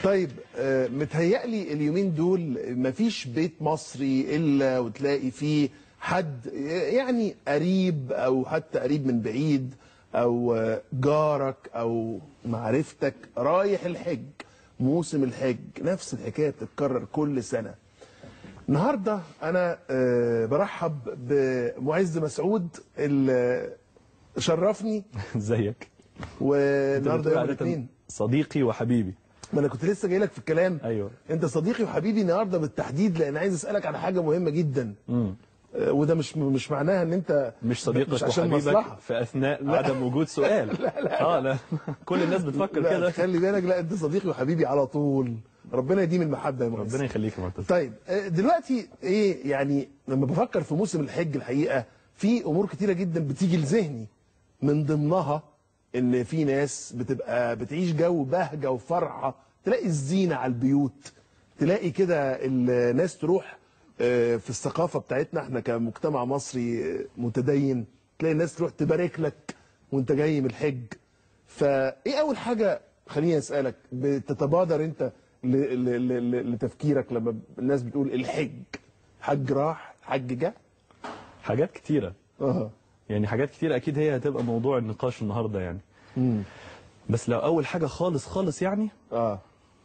طيب آه، متهيألي اليومين دول مفيش بيت مصري إلا وتلاقي فيه حد يعني قريب أو حتى قريب من بعيد أو آه، جارك أو معرفتك رايح الحج موسم الحج نفس الحكاية بتتكرر كل سنة النهارده انا آه، برحب بمعز مسعود اللي شرفني ازيك والنهارده بتقول يوم عادة الاثنين صديقي وحبيبي ما انا كنت لسه جاي لك في الكلام ايوه انت صديقي وحبيبي النهارده بالتحديد لان عايز اسالك على حاجه مهمه جدا مم. آه، وده مش مش معناها ان انت مش صديقك مش عشان وحبيبك مصلحه في اثناء عدم وجود سؤال لا لا اه لا كل الناس بتفكر لا كده خلي بالك لا انت صديقي وحبيبي على طول ربنا يديم المحبه يا معز ربنا يخليك يا معتز طيب آه، دلوقتي ايه يعني لما بفكر في موسم الحج الحقيقه في امور كتيره جدا بتيجي لذهني من ضمنها ان في ناس بتبقى بتعيش جو بهجه وفرحه تلاقي الزينه على البيوت تلاقي كده الناس تروح آه، في الثقافه بتاعتنا احنا كمجتمع مصري آه، متدين تلاقي الناس تروح تبارك لك وانت جاي من الحج فايه اول حاجه خليني اسالك بتتبادر انت ل- ل- ل- ل- لتفكيرك لما الناس بتقول الحج حج راح حج جه حاجات كتيره اه يعني حاجات كتيره اكيد هي هتبقى موضوع النقاش النهارده يعني امم بس لو اول حاجه خالص خالص يعني اه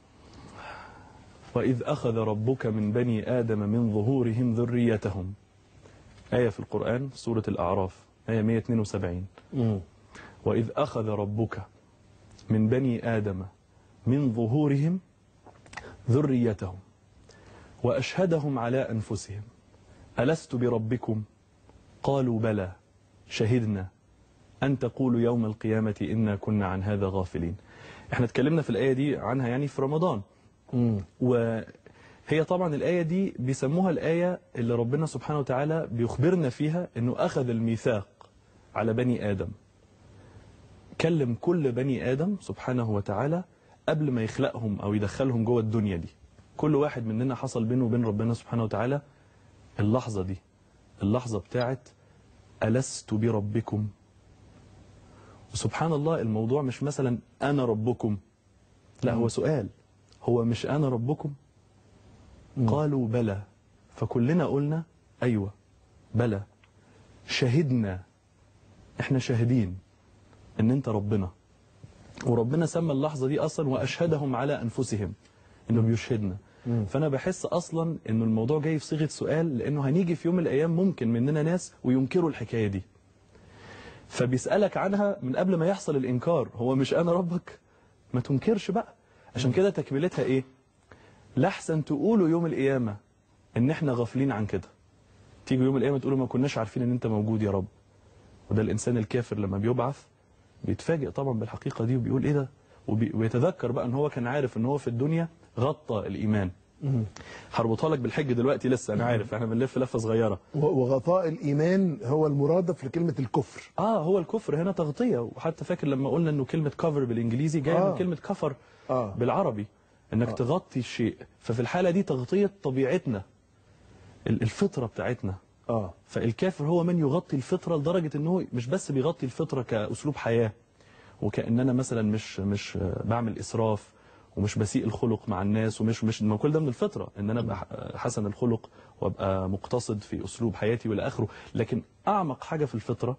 وإذ أخذ ربك من بني آدم من ظهورهم ذريتهم آية في القرآن سورة الأعراف آية 172 امم وإذ أخذ ربك من بني آدم من ظهورهم ذريتهم وأشهدهم على أنفسهم ألست بربكم قالوا بلى شهدنا أن تقولوا يوم القيامة إنا كنا عن هذا غافلين احنا اتكلمنا في الآية دي عنها يعني في رمضان امم وهي طبعا الآية دي بيسموها الآية اللي ربنا سبحانه وتعالى بيخبرنا فيها أنه أخذ الميثاق على بني آدم كلم كل بني آدم سبحانه وتعالى قبل ما يخلقهم أو يدخلهم جوه الدنيا دي كل واحد مننا حصل بينه وبين ربنا سبحانه وتعالى اللحظة دي اللحظة بتاعت ألست بربكم وسبحان الله الموضوع مش مثلا أنا ربكم لا هو سؤال هو مش أنا ربكم قالوا بلى فكلنا قلنا أيوة بلى شهدنا احنا شاهدين ان انت ربنا وربنا سمى اللحظة دي أصلا وأشهدهم على أنفسهم انه بيشهدنا فأنا بحس أصلا انه الموضوع جاي في صيغة سؤال لأنه هنيجي في يوم من الأيام ممكن مننا ناس وينكروا الحكاية دي فبيسألك عنها من قبل ما يحصل الإنكار هو مش أنا ربك ما تنكرش بقى عشان كده تكملتها إيه لحسن تقولوا يوم القيامة إن إحنا غافلين عن كده تيجوا يوم القيامة تقولوا ما كناش عارفين إن أنت موجود يا رب وده الإنسان الكافر لما بيبعث بيتفاجئ طبعا بالحقيقة دي وبيقول إيه ده وبي- ويتذكر بقى إن هو كان عارف إن هو في الدنيا غطى الإيمان هربطها لك بالحج دلوقتي لسه أنا عارف إحنا بنلف لفة صغيرة وغطاء الايمان هو المرادف لكلمه الكفر اه هو الكفر هنا تغطية وحتى فاكر لما قلنا انه كلمة كفر بالانجليزي جاية آه. من كلمة كفر اه بالعربي انك تغطي الشيء ففي الحالة دي تغطية طبيعتنا ال- الفطرة بتاعتنا اه فالكافر هو من يغطي الفطرة لدرجة انه مش بس بيغطي الفطرة كأسلوب حياة وكأن انا مثلا مش مش آه، بعمل اسراف ومش بسيء الخلق مع الناس ومش مش ما كل ده من الفطرة ان انا ابقى ح- حسن الخلق وابقى مقتصد في اسلوب حياتي والى اخره لكن اعمق حاجة في الفطرة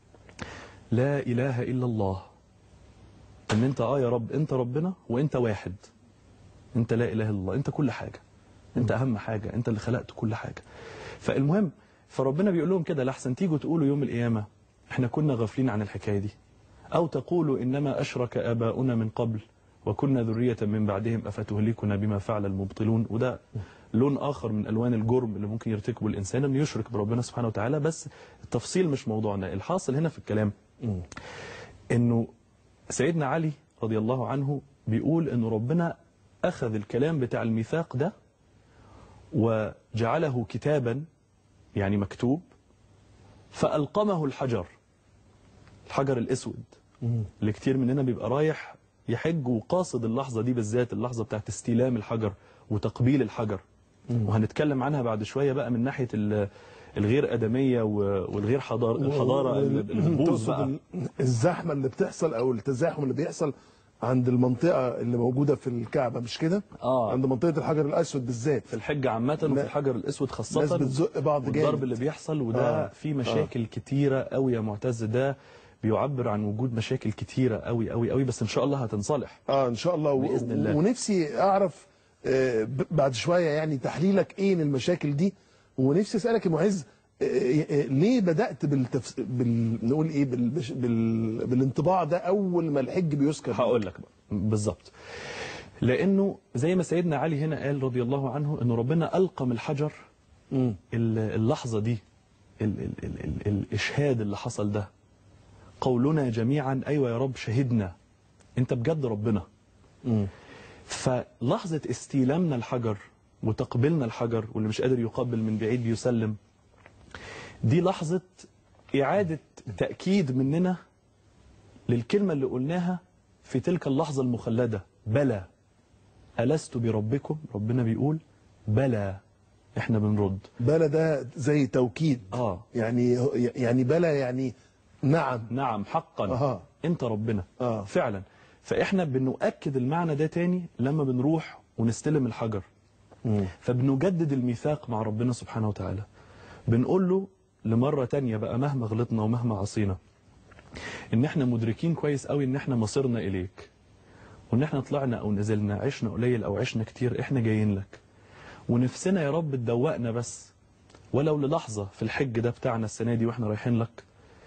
لا اله الا الله ان انت اه يا رب انت ربنا وانت واحد انت لا اله الا الله انت كل حاجة انت اهم حاجة انت اللي خلقت كل حاجة فالمهم فربنا بيقول لهم كده لحسن تيجوا تقولوا يوم القيامة احنا كنا غافلين عن الحكاية دي او تقولوا انما اشرك اباؤنا من قبل وكنا ذرية من بعدهم افتهلكنا بما فعل المبطلون وده لون اخر من الوان الجرم اللي ممكن يرتكبه الانسان انه يشرك بربنا سبحانه وتعالى بس التفصيل مش موضوعنا الحاصل هنا في الكلام انه سيدنا علي رضي الله عنه بيقول انه ربنا اخذ الكلام بتاع الميثاق ده وجعله كتابا يعني مكتوب فألقمه الحجر الحجر الأسود اللي كتير مننا بيبقى رايح يحج وقاصد اللحظة دي بالذات اللحظة بتاعت استلام الحجر وتقبيل الحجر وهنتكلم عنها بعد شوية بقى من ناحية ال- الغير أدمية و- والغير حضار الحضارة اللي اللي بتبوظ تقصد بقى ال- الزحمه اللي بتحصل او التزاحم اللي بيحصل عند المنطقه اللي موجوده في الكعبه مش كده آه. عند منطقه الحجر الاسود بالذات في الحج عامة وفي لا. الحجر الأسود خاصة ناس بتزق بعض والضرب جامد. اللي بيحصل وده آه. فيه مشاكل كتيرة قوي يا معتز ده بيعبر عن وجود مشاكل كتيرة قوي قوي قوي بس إن شاء الله هتنصلح اه ان شاء الله و- بإذن الله. ونفسي اعرف آه، ب- بعد شويه يعني تحليلك ايه للمشاكل دي ونفسي اسالك يا معز آه، آه، ليه بدات بالتفس... بال... نقول ايه بال... بش- بال... بالانطباع ده اول ما الحج بيذكر هقول لك بقى بالظبط لأنه زي ما سيدنا علي هنا قال رضي الله عنه إنه ربنا ألقم الحجر مم. ال- اللحظة دي ال ال ال ال الإشهاد اللي حصل ده قولنا جميعا أيوة يا رب شهدنا أنت بجد ربنا مم. فلحظة استيلامنا الحجر وتقبلنا الحجر واللي مش قادر يقبل من بعيد بيسلم دي لحظة إعادة تأكيد مننا للكلمة اللي قلناها في تلك اللحظة المخلدة بلى ألست بربكم ربنا بيقول بلى احنا بنرد بلا ده زي توكيد آه. يعني يعني بلا يعني نعم نعم حقا أها. انت ربنا آه. فعلا فاحنا بنؤكد المعنى ده تاني لما بنروح ونستلم الحجر مم. فبنجدد الميثاق مع ربنا سبحانه وتعالى بنقول له لمرة تانية بقى مهما غلطنا ومهما عصينا ان احنا مدركين كويس قوي ان احنا مصيرنا اليك وان احنا طلعنا او نزلنا عشنا قليل او عشنا كتير احنا جايين لك ونفسنا يا رب تدوقنا بس ولو للحظة في الحج ده بتاعنا السنة دي واحنا رايحين لك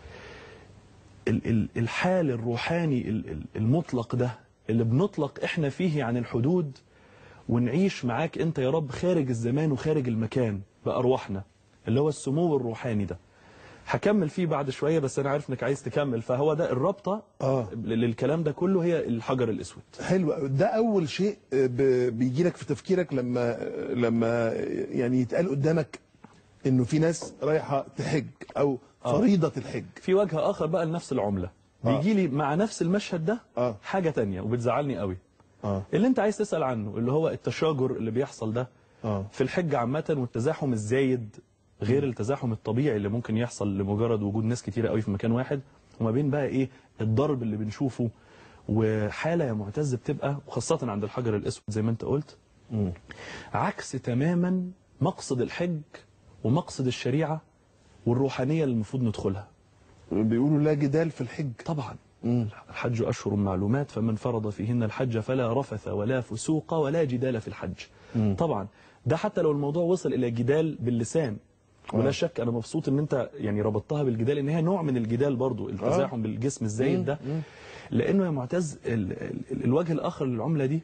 ال- ال- الحال الروحاني ال- ال- المطلق ده اللي بنطلق احنا فيه عن الحدود ونعيش معاك انت يا رب خارج الزمان وخارج المكان بأرواحنا اللي هو السمو الروحاني ده هكمل فيه بعد شوية بس أنا عارف إنك عايز تكمل فهو ده الرابطة آه. للكلام ده كله هي الحجر الأسود حلو أوي. ده اول شيء بيجي لك في تفكيرك لما لما يعني يتقال قدامك انه في ناس رايحه تحج او فريضه الحج في وجه آخر بقى لنفس العملة آه. بيجي لي مع نفس المشهد ده آه. حاجة تانية وبتزعلني قوي اه اللي انت عايز تسأل عنه اللي هو التشاجر اللي بيحصل ده اه في الحج عامة والتزاحم الزايد غير التزاحم الطبيعي اللي ممكن يحصل لمجرد وجود ناس كتيرة قوي في مكان واحد وما بين بقى ايه الضرب اللي بنشوفه وحالة يا معتز بتبقى وخاصة عند الحجر الأسود زي ما انت قلت مم. عكس تماما مقصد الحج ومقصد الشريعة والروحانية اللي المفروض ندخلها بيقولوا لا جدال في الحج طبعا مم. الحج أشهر معلومات فمن فرض فيهن الحج فلا رفث ولا فسوق ولا جدال في الحج مم. طبعا ده حتى لو الموضوع وصل إلى جدال باللسان ولا آه. شك أنا مبسوط إن أنت يعني ربطتها بالجدال إن هي نوع من الجدال برضو التزاحم بالجسم الزايد ده لأنه يا معتز ال ال الوجه الآخر للعملة دي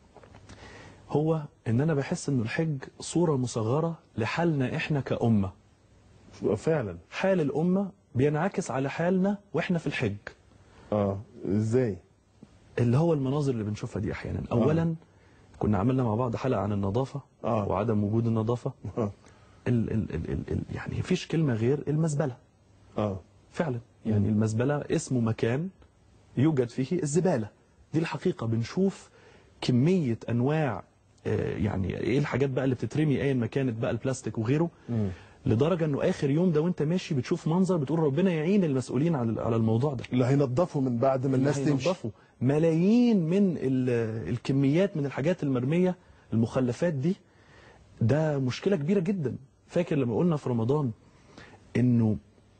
هو إن أنا بحس إنه الحج صورة مصغرة لحالنا إحنا كأمة فعلا حال الأمة بينعكس على حالنا وإحنا في الحج اه ازاي اللي هو المناظر اللي بنشوفها دي احيانا اولا كنا عملنا مع بعض حلقه عن النظافه آه. وعدم وجود النظافه اه ال ال ال ال ال يعني مفيش كلمه غير المزبله اه فعلا يعني المزبله اسمه مكان يوجد فيه الزباله دي الحقيقه بنشوف كميه انواع آه، يعني ايه الحاجات بقى اللي بتترمي ايا ما كانت بقى البلاستيك وغيره لدرجه انه اخر يوم ده وانت ماشي بتشوف منظر بتقول ربنا يعين المسؤولين على على الموضوع ده اللي هينضفوا من بعد ما الناس تمشي هينضفوا ملايين من ال- الكميات من الحاجات المرمية المخلفات دي ده مشكلة كبيرة جدا فاكر لما قلنا في رمضان انه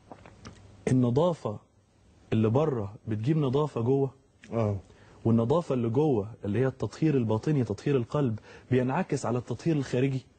النظافة اللي بره بتجيب نظافة جوه اه والنظافة اللي جوه اللي هي التطهير الباطني تطهير القلب بينعكس على التطهير الخارجي